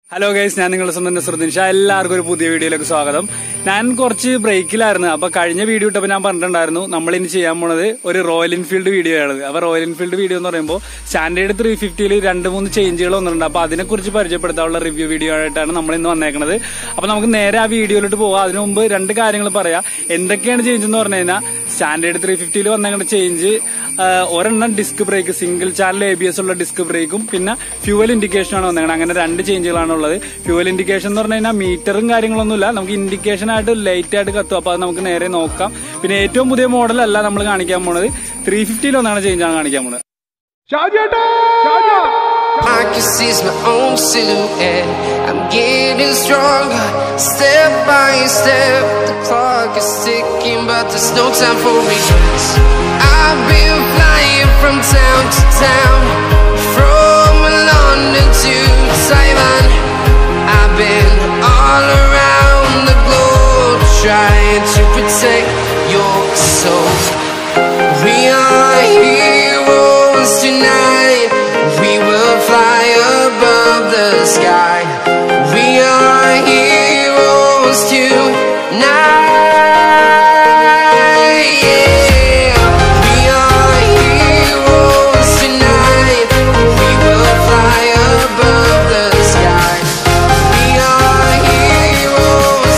Hello guys ഞാൻ നിങ്ങളുടെ സ്വന്തം നസറുദ്ദീൻ ഷാ എല്ലാവർക്കും ഒരു പുതിയ വീഡിയോയിലേക്ക് സ്വാഗതം ഞാൻ കുറച്ച് ബ്രേക്കിലായിരുന്നു അപ്പൊ കഴിഞ്ഞ വീഡിയോ ഇട്ടപ്പോൾ ഞാൻ പറഞ്ഞിട്ടുണ്ടായിരുന്നു നമ്മൾ ഇനി ചെയ്യാൻ പോണത് ഒരു റോയൽ എൻഫീൽഡ് വീഡിയോ ആണ് അപ്പൊ റോയൽ എൻഫീൽഡ് വീഡിയോ എന്ന് പറയുമ്പോൾ സ്റ്റാൻഡേർഡ് ത്രീ ഫിഫ്റ്റിയിൽ രണ്ട് മൂന്ന് ചേഞ്ചുകൾ വന്നിട്ടുണ്ട് അപ്പൊ അതിനെക്കുറിച്ച് പരിചയപ്പെടുത്താനുള്ള റിവ്യൂ വീഡിയോ ആയിട്ടാണ് നമ്മൾ ഇന്ന് വന്നേക്കുന്നത് അപ്പൊ നമുക്ക് നേരെ ആ വീഡിയോയിലോട്ട് പോവാം അതിനു മുമ്പ് രണ്ട് കാര്യങ്ങൾ പറയാം എന്തൊക്കെയാണ് ചേഞ്ച് എന്ന് പറഞ്ഞു കഴിഞ്ഞാൽ സ്റ്റാൻഡേർഡ് ത്രീ ഫിഫ്റ്റിയിൽ വന്നേക്കുന്ന ചേഞ്ച് ഒരെണ്ണം disc brake single channel A B S ഉള്ള ഡിസ്ക് ബ്രേക്കും പിന്നെ ഫ്യൂവൽ ഇൻഡിക്കേഷൻ ആണ് വന്നേക്കുന്നത് അങ്ങനെ രണ്ട് ചേഞ്ചുകളാണ് ഉള്ളത് ഫ്യൂവൽ ഇൻഡിക്കേഷൻ എന്ന് പറഞ്ഞു കഴിഞ്ഞാൽ മീറ്ററും കാര്യങ്ങളൊന്നുമില്ല നമുക്ക് ഇൻഡിക്കേഷൻ ആയിട്ട് ലൈറ്റ് ആയിട്ട് കത്തും അപ്പൊ അത് നമുക്ക് നേരെ നോക്കാം പിന്നെ ഏറ്റവും പുതിയ മോഡൽ അല്ല നമ്മൾ കാണിക്കാൻ പോണത് ത്രീ ഫിഫ്റ്റിയിൽ ഒന്നാണ് ചേഞ്ച് ആണ് കാണിക്കാൻ പോണത് I can see my own silhouette. I'm getting stronger, step by step. The clock is ticking, but there's no time for regrets. I've been flying from town to town, from London to Taiwan. I've been all around the globe trying to protect your soul. We are heroes tonight. We will fly above the sky. We are heroes tonight. Yeah. We are heroes tonight. We will fly above the sky. We are heroes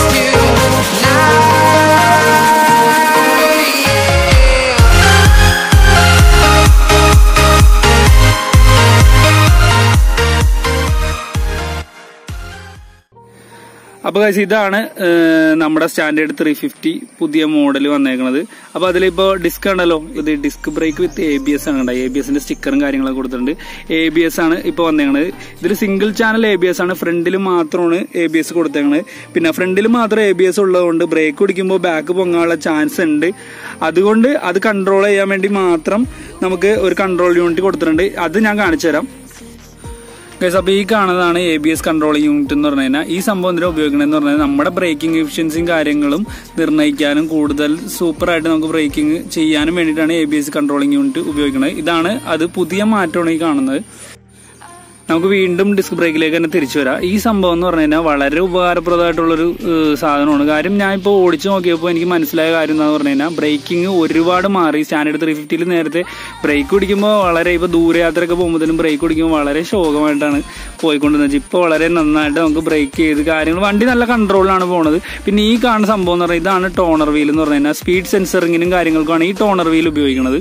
tonight. Yeah. അപ്പൊ guys, ഇതാണ് ഏഹ്, നമ്മുടെ standard three fifty പുതിയ model വന്നേക്കുന്നത് അപ്പൊ അതിലിപ്പോ disc ഉണ്ടല്ലോ ഇത് disc brake with A B S ആണ് കണ്ടത് എ ബി എസിന്റെ സ്റ്റിക്കറും കാര്യങ്ങളൊക്കെ കൊടുത്തിട്ടുണ്ട് എ ബി എസ് ആണ് ഇപ്പൊ വന്നേക്കണത് ഇതിൽ single channel A B S ആണ് ഫ്രണ്ടിൽ മാത്രമാണ് എ ബി എസ് കൊടുത്തേക്കണത് പിന്നെ ഫ്രണ്ടിൽ മാത്രം എ ബി എസ് ഉള്ളതുകൊണ്ട് ബ്രേക്ക് പിടിക്കുമ്പോൾ ബാക്ക് പൊങ്ങാനുള്ള ചാൻസ് ഉണ്ട് അതുകൊണ്ട് അത് കൺട്രോൾ ചെയ്യാൻ വേണ്ടി മാത്രം നമുക്ക് ഒരു കൺട്രോൾ യൂണിറ്റ് കൊടുത്തിട്ടുണ്ട് അത് ഞാൻ കാണിച്ചു തരാം ഗൈസ് അപ്പോൾ ഈ കാണുന്നതാണ് A B S controlling unit എന്ന് പറഞ്ഞു കഴിഞ്ഞാൽ ഈ സംഭവം എന്തിനാ ഉപയോഗിക്കണമെന്ന് പറഞ്ഞാൽ നമ്മുടെ ബ്രേക്കിംഗ് എഫിഷ്യൻസിയും കാര്യങ്ങളും നിർണ്ണയിക്കാനും കൂടുതൽ സൂപ്പറായിട്ട് നമുക്ക് ബ്രേക്കിംഗ് ചെയ്യാനും വേണ്ടിയിട്ടാണ് A B S controlling unit ഉപയോഗിക്കുന്നത് ഇതാണ് അത് പുതിയ മാറ്റമാണ് ഈ കാണുന്നത് നമുക്ക് വീണ്ടും ഡിസ്ക് ബ്രേക്കിലേക്ക് തന്നെ തിരിച്ചു വരാം ഈ സംഭവം എന്ന് പറഞ്ഞു കഴിഞ്ഞാൽ വളരെ ഉപകാരപ്രദമായിട്ടുള്ളൊരു ഏഹ്, സാധനമാണ് കാര്യം ഞാൻ ഇപ്പോൾ ഓടിച്ചു നോക്കിയപ്പോൾ എനിക്ക് മനസ്സിലായ കാര്യം എന്താണെന്ന് പറഞ്ഞു കഴിഞ്ഞാൽ ബ്രേക്കിംഗ് ഒരുപാട് മാറി സ്റ്റാൻഡേർഡ് ത്രീ ഫിഫ്റ്റിയിൽ നേരത്തെ ബ്രേക്ക് പിടിക്കുമ്പോൾ വളരെ ഇപ്പോൾ ദൂരയാത്രയൊക്കെ പോകുമ്പോഴത്തേനും ബ്രേക്ക് പിടിക്കുമ്പോൾ വളരെ ശോകമായിട്ടാണ് പോയിക്കൊണ്ടിരുന്നത് ഇപ്പോൾ വളരെ നന്നായിട്ട് നമുക്ക് ബ്രേക്ക് ചെയ്ത് കാര്യങ്ങൾ വണ്ടി നല്ല കൺട്രോളിലാണ് പോണത് പിന്നെ ഈ കാണുന്ന സംഭവം എന്ന് പറഞ്ഞാൽ ഇതാണ് ടോണർ വീൽ എന്ന് പറഞ്ഞു കഴിഞ്ഞാൽ സ്പീഡ് സെൻസറിങ്ങിനും കാര്യങ്ങൾക്കാണ് ഈ ടോണർ വീൽ ഉപയോഗിക്കുന്നത്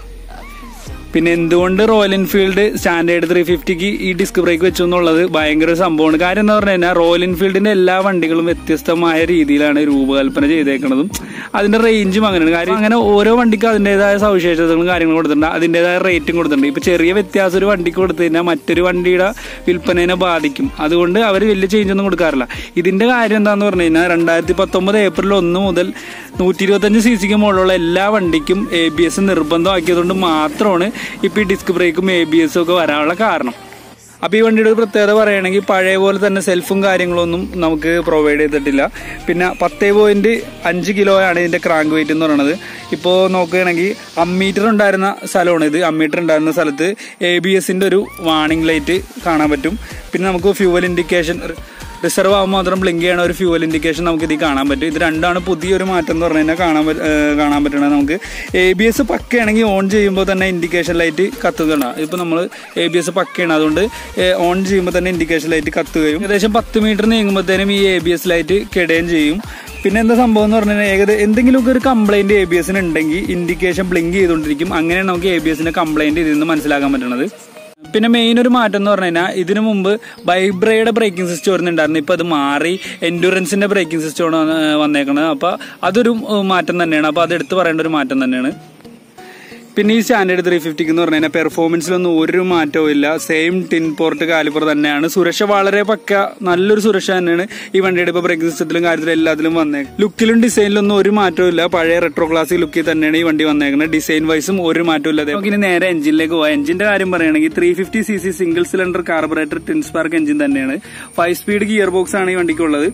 പിന്നെ എന്തുകൊണ്ട് റോയൽ എൻഫീൽഡ് സ്റ്റാൻഡേർഡ് ത്രീ ഫിഫ്റ്റിക്ക് ഈ ഡിസ്ക് ബ്രേക്ക് വെച്ചു എന്നുള്ളത് ഭയങ്കര ഒരു സംഭവമാണ് കാര്യം എന്ന് പറഞ്ഞു കഴിഞ്ഞാൽ റോയൽ എൻഫീൽഡിന്റെ എല്ലാ വണ്ടികളും വ്യത്യസ്തമായ രീതിയിലാണ് രൂപകൽപ്പന ചെയ്തേക്കുന്നതും അതിന്റെ റേഞ്ചും അങ്ങനെയാണ് കാര്യം അങ്ങനെ ഓരോ വണ്ടിക്കും അതിൻ്റെതായ സവിശേഷതകളും കാര്യങ്ങളും കൊടുത്തിട്ടുണ്ട് അതിൻ്റെതായ റേറ്റും കൊടുത്തിട്ടുണ്ട് ഇപ്പൊ ചെറിയ വ്യത്യാസം ഒരു വണ്ടിക്ക് കൊടുത്തു കഴിഞ്ഞാൽ മറ്റൊരു വണ്ടിയുടെ വിൽപ്പനയെ ബാധിക്കും അതുകൊണ്ട് അവർ വലിയ ചേഞ്ച് ഒന്നും കൊടുക്കാറില്ല ഇതിന്റെ കാര്യം എന്താന്ന് പറഞ്ഞു കഴിഞ്ഞാൽ രണ്ടായിരത്തി പത്തൊമ്പത് ഏപ്രിൽ ഒന്ന് മുതൽ നൂറ്റി ഇരുപത്തഞ്ച് സി സിക്ക് മുകളിലുള്ള എല്ലാ വണ്ടിക്കും എ ബി എസ് നിർബന്ധമാക്കിയതുകൊണ്ട് മാത്രമാണ് ഇപ്പൊ ഈ ഡിസ്ക് ബ്രേക്കും എ ബി എസും ഒക്കെ വരാനുള്ള കാരണം അപ്പൊ ഈ വണ്ടിയുടെ ഒരു പ്രത്യേകത പറയുകയാണെങ്കിൽ പഴയ പോലെ തന്നെ സെൽഫും കാര്യങ്ങളൊന്നും നമുക്ക് പ്രൊവൈഡ് ചെയ്തിട്ടില്ല പിന്നെ പത്തേ പോയിന്റ് അഞ്ച് കിലോ ആണ് ഇതിന്റെ ക്രാങ്ക് വെയിറ്റ് എന്ന് പറയുന്നത് ഇപ്പോൾ നോക്കുകയാണെങ്കിൽ അമ്മീറ്റർ ഉണ്ടായിരുന്ന സ്ഥലമാണ് ഇത് അമ്മീറ്റർ ഉണ്ടായിരുന്ന സ്ഥലത്ത് എ ബി എസിന്റെ ഒരു വാണിംഗ് ലൈറ്റ് കാണാൻ പറ്റും പിന്നെ നമുക്ക് ഫ്യൂവൽ ഇൻഡിക്കേഷൻ റിസർവ് ആകുമ്പോൾ മാത്രം ബ്ലിങ്ക് ചെയ്യണ ഒരു ഫ്യൂവൽ ഇൻഡിക്കേഷൻ നമുക്ക് ഇതിൽ കാണാൻ പറ്റും ഇത് രണ്ടാണ് പുതിയൊരു മാറ്റം എന്ന് പറഞ്ഞു കഴിഞ്ഞാൽ കാണാൻ പറ്റ- ഏഹ് കാണാൻ പറ്റണത് നമുക്ക് എ ബി എസ് പക്കയാണെങ്കിൽ ഓൺ ചെയ്യുമ്പോൾ തന്നെ ഇൻഡിക്കേഷൻ ലൈറ്റ് കത്തുകയാണ് ഇപ്പോൾ നമ്മൾ എ ബി എസ് പക്കയാണ് അതുകൊണ്ട് ഓൺ ചെയ്യുമ്പോൾ തന്നെ ഇൻഡിക്കേഷൻ ലൈറ്റ് കത്തുകയും ഏകദേശം പത്ത് മീറ്റർ നീങ്ങുമ്പോഴത്തേനും ഈ എ ബി എസ് ലൈറ്റ് കെടുകയും ചെയ്യും പിന്നെ എന്താ സംഭവം എന്ന് പറഞ്ഞാൽ ഏകദേശം എന്തെങ്കിലുമൊക്കെ ഒരു കംപ്ലൈന്റ് എ ബി എസിന് ഉണ്ടെങ്കിൽ ഇൻഡിക്കേഷൻ ബ്ലിങ്ക് ചെയ്തുകൊണ്ടിരിക്കും അങ്ങനെയാണ് നമുക്ക് എ ബി എസിന്റെ കംപ്ലൈന്റ് ഇതിൽ നിന്ന് മനസ്സിലാക്കാൻ പറ്റുന്നത് പിന്നെ മെയിൻ ഒരു മാറ്റം എന്ന് പറഞ്ഞു കഴിഞ്ഞാൽ ഇതിനു മുമ്പ് വൈബ്രയുടെ ബ്രേക്കിംഗ് സിസ്റ്റം വരുന്നുണ്ടായിരുന്നു ഇപ്പൊ അത് മാറി എൻഡുറൻസിന്റെ ബ്രേക്കിംഗ് സിസ്റ്റമാണ് വന്നേക്കുന്നത് അപ്പൊ അതൊരു ഏഹ്, മാറ്റം തന്നെയാണ് അപ്പൊ അത് എടുത്തു പറയേണ്ട ഒരു മാറ്റം തന്നെയാണ് പിന്നെ ഈ സ്റ്റാൻഡേർഡ് ത്രീ ഫിഫ്റ്റിക്ക് എന്ന് പറഞ്ഞു കഴിഞ്ഞാൽ പെർഫോമൻസിലൊന്നും ഒരു മാറ്റവും ഇല്ല സെയിം ടിൻ പോർട്ട് കാലിപ്പർ തന്നെയാണ് സുരക്ഷ വളരെ പക്ക നല്ലൊരു സുരക്ഷ തന്നെയാണ് ഈ വണ്ടിയുടെ ഇപ്പോൾ ബ്രേക്കിംഗ് സിസ്റ്റത്തിലും കാര്യത്തിലും എല്ലാത്തിലും വന്നേ ലുക്കിലും ഡിസൈനിലൊന്നും ഒരു മാറ്റവും ഇല്ല പഴയ റെട്രോ ക്ലാസിക് ലുക്കിൽ തന്നെയാണ് ഈ വണ്ടി വന്നേക്കുന്നത് ഡിസൈൻ വൈസും ഒരു മാറ്റവും ഇല്ലാതെ നമുക്ക് ഇനി നേരെ എഞ്ചിനിലേക്ക് പോവാം എഞ്ചിന്റെ കാര്യം പറയുകയാണെങ്കിൽ three fifty C C single cylinder carburettor twin spark engine തന്നെയാണ് ഫൈവ് സ്പീഡ് ഗിയർ ബോക്സ് ആണ് ഈ വണ്ടിക്കുള്ളത്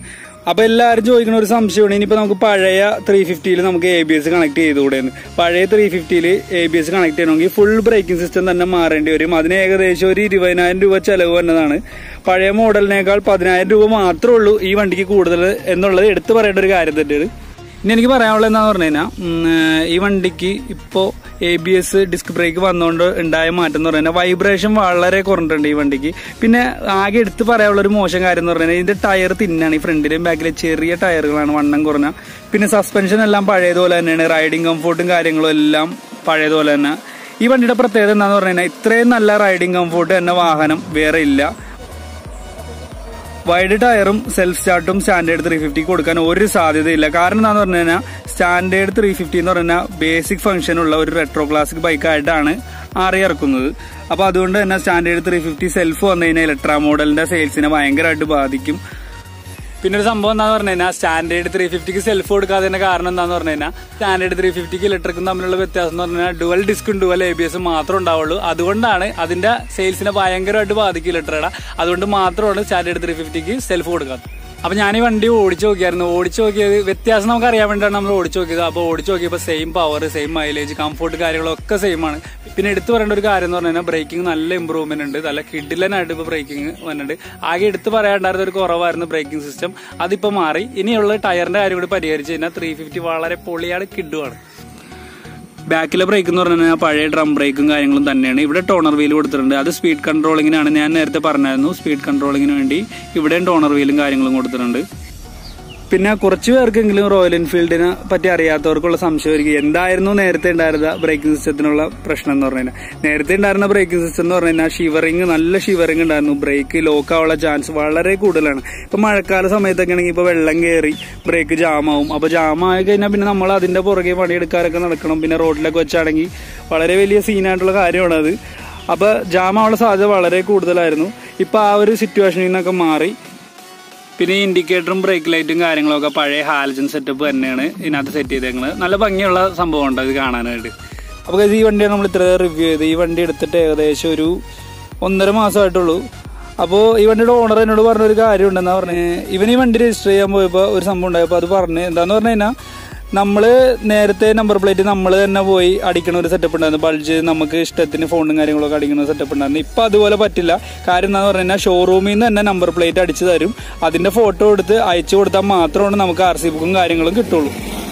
അപ്പൊ എല്ലാവരും ചോദിക്കുന്ന ഒരു സംശയമാണ് ഇനിയിപ്പോ നമുക്ക് പഴയ ത്രീ ഫിഫ്റ്റിയിൽ നമുക്ക് എ ബി എസ് കണക്ട് ചെയ്തുകൂടെയെന്ന് പഴയ ത്രീ ഫിഫ്റ്റിയിൽ എ ബി എസ് കണക്ട് ചെയ്യണമെങ്കിൽ ഫുൾ ബ്രേക്കിംഗ് സിസ്റ്റം തന്നെ മാറേണ്ടി വരും അതിന് ഏകദേശം ഒരു ഇരുപതിനായിരം രൂപ ചെലവ് വന്നതാണ് പഴയ മോഡലിനേക്കാൾ പതിനായിരം രൂപ മാത്രമേ ഉള്ളൂ ഈ വണ്ടിക്ക് കൂടുതൽ എന്നുള്ളത് എടുത്തു പറയേണ്ട ഒരു കാര്യം തന്നെയാണ് ഇനി എനിക്ക് പറയാനുള്ളത് എന്താന്ന് പറഞ്ഞു കഴിഞ്ഞാൽ ഈ വണ്ടിക്ക് ഇപ്പോൾ A B S disc brake വന്നുകൊണ്ട് ഉണ്ടായ മാറ്റം എന്ന് പറഞ്ഞാൽ വൈബ്രേഷൻ വളരെ കുറഞ്ഞിട്ടുണ്ട് ഈ വണ്ടിക്ക് പിന്നെ ആകെ എടുത്ത് പറയാനുള്ള ഒരു മോശം കാര്യം എന്ന് പറഞ്ഞാൽ ഇതിന്റെ ടയർ തിന്നാണ് ഈ ഫ്രണ്ടിലെയും ബാക്കിലെ ചെറിയ ടയറുകളാണ് വണ്ണം കുറഞ്ഞ പിന്നെ സസ്പെൻഷൻ എല്ലാം പഴയതുപോലെ തന്നെയാണ് റൈഡിങ് കംഫോർട്ടും കാര്യങ്ങളും എല്ലാം പഴയതുപോലെ തന്നെ ഈ വണ്ടിയുടെ പ്രത്യേകത എന്താന്ന് പറഞ്ഞു കഴിഞ്ഞാൽ ഇത്രയും നല്ല റൈഡിങ് കംഫോർട്ട് എന്ന വാഹനം വേറെ ഇല്ല വൈഡ് ടയറും സെൽഫ് സ്റ്റാർട്ടും സ്റ്റാൻഡേർഡ് ത്രീ ഫിഫ്റ്റി കൊടുക്കാൻ ഒരു സാധ്യതയില്ല കാരണം എന്താന്ന് പറഞ്ഞു കഴിഞ്ഞാൽ സ്റ്റാൻഡേർഡ് ത്രീ ഫിഫ്റ്റി എന്ന് പറഞ്ഞാൽ ബേസിക് ഫംഗ്ഷൻ ഉള്ള ഒരു റെട്രോ ക്ലാസിക് ബൈക്കായിട്ടാണ് ആറി ഇറക്കുന്നത് അപ്പൊ അതുകൊണ്ട് തന്നെ സ്റ്റാൻഡേർഡ് ത്രീ ഫിഫ്റ്റി സെൽഫ് വന്നു കഴിഞ്ഞാൽ ഇലക്ട്രാ മോഡലിന്റെ സെയിൽസിനെ ഭയങ്കരമായിട്ട് ബാധിക്കും പിന്നെ ഒരു സംഭവം എന്താന്ന് പറഞ്ഞു കഴിഞ്ഞാൽ സ്റ്റാൻഡേർഡ് ത്രീ ഫിഫ്റ്റിക്ക് സെൽഫ് കൊടുക്കാത്തതിന്റെ കാരണം എന്താന്ന് പറഞ്ഞു കഴിഞ്ഞാൽ സ്റ്റാൻഡേർഡ് ത്രീ ഫിഫ്റ്റിക്ക് ഇലക്ട്രിക്കും തമ്മിലുള്ള വ്യത്യാസം എന്ന് പറഞ്ഞാൽ ഡുവൽ ഡിസ്കും ഡുവൽ എ ബി എസും മാത്രമേ ഉണ്ടാവുള്ളൂ അതുകൊണ്ടാണ് അതിന്റെ സെയിൽസിനെ ഭയങ്കരമായിട്ട് ബാധിക്കും ഇലക്ട്രയുടെ അതുകൊണ്ട് മാത്രമാണ് സ്റ്റാൻഡേർഡ് ത്രീ ഫിഫ്റ്റിക്ക് സെൽഫ് കൊടുക്കാത്തത് അപ്പൊ ഞാൻ ഈ വണ്ടി ഓടിച്ചു നോക്കിയായിരുന്നു ഓടിച്ചു നോക്കിയത് വ്യത്യാസം നമുക്ക് അറിയാൻ വേണ്ടിയാണ് നമ്മൾ ഓടിച്ചു നോക്കിയത് അപ്പോൾ ഓടിച്ചു നോക്കിയപ്പോൾ same power same mileage comfort കാര്യങ്ങളൊക്കെ സെയിം ആണ് പിന്നെ എടുത്തു പറയേണ്ട ഒരു കാര്യം എന്ന് പറഞ്ഞാൽ ബ്രേക്കിംഗ് നല്ല ഇമ്പ്രൂവ്മെന്റ് ഉണ്ട് നല്ല കിഡിലനായിട്ട് ഇപ്പോൾ ബ്രേക്കിംഗ് വന്നിട്ടുണ്ട് ആകെ എടുത്ത് പറയാണ്ടായിരുന്ന ഒരു കുറവായിരുന്നു ബ്രേക്കിംഗ് സിസ്റ്റം അതിപ്പോൾ മാറി ഇനിയുള്ള ടയറിന്റെ കാര്യം കൂടി പരിഹരിച്ച് കഴിഞ്ഞാൽ ത്രീ ഫിഫ്റ്റി വളരെ പൊളിയാണ് കിഡുമാണ് ബാക്കിലെ ബ്രേക്ക് എന്ന് പറഞ്ഞാൽ പഴയ ഡ്രം ബ്രേക്കും കാര്യങ്ങളും തന്നെയാണ് ഇവിടെ ടോണർ വീൽ കൊടുത്തിട്ടുണ്ട് അത് സ്പീഡ് കൺട്രോളിങ്ങിനാണ് ഞാൻ നേരത്തെ പറഞ്ഞായിരുന്നു സ്പീഡ് കൺട്രോളിങ്ങിന് വേണ്ടി ഇവിടെയും ടോണർ വീലും കാര്യങ്ങളും കൊടുത്തിട്ടുണ്ട് പിന്നെ കുറച്ച് പേർക്കെങ്കിലും റോയൽ എൻഫീൽഡിനെ പറ്റി അറിയാത്തവർക്കുള്ള സംശയമായിരിക്കും എന്തായിരുന്നു നേരത്തെ ഉണ്ടായിരുന്ന ബ്രേക്കിംഗ് സിസ്റ്റത്തിനുള്ള പ്രശ്നം എന്ന് പറഞ്ഞു കഴിഞ്ഞാൽ നേരത്തെ ഉണ്ടായിരുന്ന ബ്രേക്കിംഗ് സിസ്റ്റം എന്ന് പറഞ്ഞു കഴിഞ്ഞാൽ ഷിവറിങ് നല്ല ഷിവറിങ് ഉണ്ടായിരുന്നു ബ്രേക്ക് ലോക്ക് ആവാനുള്ള ചാൻസ് വളരെ കൂടുതലാണ് ഇപ്പൊ മഴക്കാല സമയത്തൊക്കെ ആണെങ്കിൽ ഇപ്പൊ വെള്ളം കയറി ബ്രേക്ക് ജാമാവും അപ്പൊ ജാമായി കഴിഞ്ഞാൽ പിന്നെ നമ്മൾ അതിന്റെ പുറകെ പണിയെടുക്കാനൊക്കെ നടക്കണം പിന്നെ റോഡിലൊക്കെ വെച്ചാണെങ്കിൽ വളരെ വലിയ സീനായിട്ടുള്ള കാര്യമാണ് അത് അപ്പൊ ജാമാവാനുള്ള സാധ്യത വളരെ കൂടുതലായിരുന്നു ഇപ്പൊ ആ ഒരു സിറ്റുവേഷനിൽ നിന്നൊക്കെ മാറി പിന്നെ ഈ ഇൻഡിക്കേറ്ററും ബ്രേക്ക് ലൈറ്റും കാര്യങ്ങളൊക്കെ പഴയ ഹാലജൻ സെറ്റപ്പ് തന്നെയാണ് ഇതിനകത്ത് സെറ്റ് ചെയ്തേക്കുന്നത് നല്ല ഭംഗിയുള്ള സംഭവമുണ്ട് ഇത് കാണാനായിട്ട് അപ്പോൾ ഈ വണ്ടിയാണ് നമ്മൾ ഇത്ര റിവ്യൂ ചെയ്ത് ഈ വണ്ടി എടുത്തിട്ട് ഏകദേശം ഒരു ഒന്നര മാസമായിട്ടുള്ളൂ അപ്പോൾ ഈ വണ്ടിയുടെ ഓണർ എന്നോട് പറഞ്ഞൊരു കാര്യം ഉണ്ടെന്നാ പറഞ്ഞത് ഇവൻ ഈ വണ്ടി രജിസ്റ്റർ ചെയ്യാൻ പോയപ്പോൾ ഒരു സംഭവം ഉണ്ടായപ്പോൾ അത് പറഞ്ഞ് എന്താന്ന് പറഞ്ഞു കഴിഞ്ഞാൽ നമ്മള് നേരത്തെ നമ്പർ പ്ലേറ്റ് നമ്മൾ തന്നെ പോയി അടിക്കണ ഒരു സെറ്റപ്പ് ഉണ്ടായിരുന്നു ബൾജ് നമുക്ക് ഇഷ്ടത്തിന് ഫോണും കാര്യങ്ങളൊക്കെ അടിക്കുന്ന സെറ്റപ്പ് ഉണ്ടായിരുന്നു ഇപ്പൊ അതുപോലെ പറ്റില്ല കാര്യം എന്താന്ന് പറഞ്ഞു കഴിഞ്ഞാൽ ഷോറൂമിൽ നിന്ന് തന്നെ നമ്പർ പ്ലേറ്റ് അടിച്ചു തരും അതിന്റെ ഫോട്ടോ എടുത്ത് അയച്ചു കൊടുത്താൽ മാത്രമാണ് നമുക്ക് ആർ സി ബുക്കും കാര്യങ്ങളും കിട്ടുള്ളൂ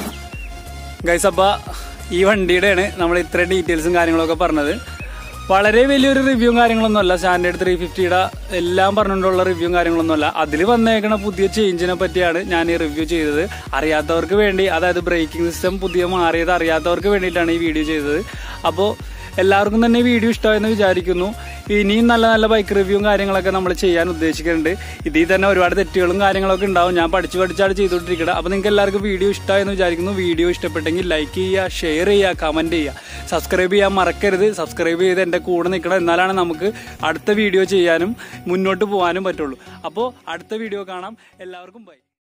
ഗൈസ് അപ്പ ഈ വണ്ടിയുടെയാണ് നമ്മൾ ഇത്രയും ഡീറ്റെയിൽസും കാര്യങ്ങളൊക്കെ പറഞ്ഞത് വളരെ വലിയൊരു റിവ്യൂവും കാര്യങ്ങളൊന്നും അല്ല സ്റ്റാൻഡേർഡ് ത്രീ ഫിഫ്റ്റിയുടെ എല്ലാം പറഞ്ഞുകൊണ്ടുള്ള റിവ്യൂവും കാര്യങ്ങളൊന്നും അല്ല അതിൽ വന്നേക്കണ പുതിയ ചേഞ്ചിനെ പറ്റിയാണ് ഞാൻ ഈ റിവ്യൂ ചെയ്തത് അറിയാത്തവർക്ക് വേണ്ടി അതായത് ബ്രേക്കിംഗ് സിസ്റ്റം പുതിയ മാറിയത് അറിയാത്തവർക്ക് വേണ്ടിയിട്ടാണ് ഈ വീഡിയോ ചെയ്തത് അപ്പോൾ എല്ലാവർക്കും തന്നെ ഈ വീഡിയോ ഇഷ്ടമായെന്ന് വിചാരിക്കുന്നു ഇനിയും നല്ല നല്ല ബൈക്ക് റിവ്യൂവും കാര്യങ്ങളൊക്കെ നമ്മൾ ചെയ്യാൻ ഉദ്ദേശിക്കുന്നുണ്ട് ഇതിൽ തന്നെ ഒരുപാട് തെറ്റുകളും കാര്യങ്ങളൊക്കെ ഉണ്ടാവും ഞാൻ പഠിച്ചു പഠിച്ചാണ് ചെയ്തുകൊണ്ടിരിക്കുന്നത് അപ്പോൾ നിങ്ങൾക്ക് എല്ലാവർക്കും വീഡിയോ ഇഷ്ടമായെന്ന് വിചാരിക്കുന്നു വീഡിയോ ഇഷ്ടപ്പെട്ടെങ്കിൽ ലൈക്ക് ചെയ്യുക ഷെയർ ചെയ്യുക കമൻറ്റ് ചെയ്യുക സബ്സ്ക്രൈബ് ചെയ്യാൻ മറക്കരുത് സബ്സ്ക്രൈബ് ചെയ്ത് എൻ്റെ കൂടെ നിൽക്കണം എന്നാലാണ് നമുക്ക് അടുത്ത വീഡിയോ ചെയ്യാനും മുന്നോട്ട് പോകാനും പറ്റുള്ളൂ അപ്പോൾ അടുത്ത വീഡിയോ കാണാം എല്ലാവർക്കും ബൈ